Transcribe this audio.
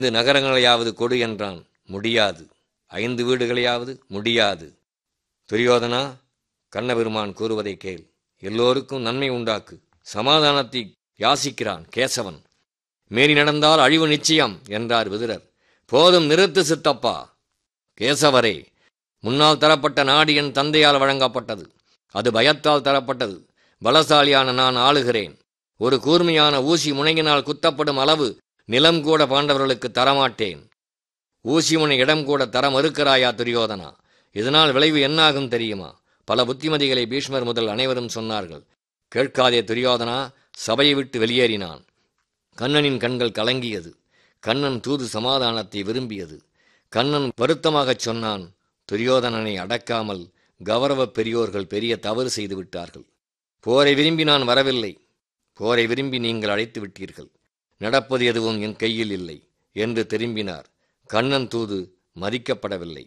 ஐந்து நகரங்களையாவது கொடு என்றான் முடியாது ஐந்து வீடுகளையாவது முடியாது துரியோதனா கண்ணபெருமான் கூறுவதை கேள் எல்லோருக்கும் நன்மை உண்டாக்கு சமாதானத்தை யாசிக்கிறான் கேசவன் மீறி நடந்தால் அழிவு நிச்சயம் என்றார் விதுரர் போதும் நிறுத்து சித்தப்பா கேசவரே முன்னால் தரப்பட்ட நாடு என் தந்தையால் வழங்கப்பட்டது அது பயத்தால் தரப்பட்டது பலசாலியான நான் ஆளுகிறேன் ஒரு கூர்மையான ஊசி முனையினால் குத்தப்படும் அளவு நிலம் கூட பாண்டவர்களுக்கு தரமாட்டேன் ஊசி முனை இடம் கூட தர மறுக்கிறாயா துரியோதனா இதனால் விளைவு என்னாகும் தெரியுமா பல புத்திமதிகளை பீஷ்மர் முதல் அனைவரும் சொன்னார்கள் கேட்காதே துரியோதனா சபையை விட்டு வெளியேறினான் கண்ணனின் கண்கள் கலங்கியது கண்ணன் தூது சமாதானத்தை விரும்பியது கண்ணன் வருத்தமாகச் சொன்னான் துரியோதனனை அடக்காமல் கௌரவ பெரியோர்கள் பெரிய தவறு செய்து விட்டார்கள் போரை விரும்பி நான் வரவில்லை போரை விரும்பி நீங்கள் அழைத்து விட்டீர்கள் நடப்பது எதுவும் என் கையில் இல்லை என்று திரும்பினார் கண்ணன் தூது மதிக்கப்படவில்லை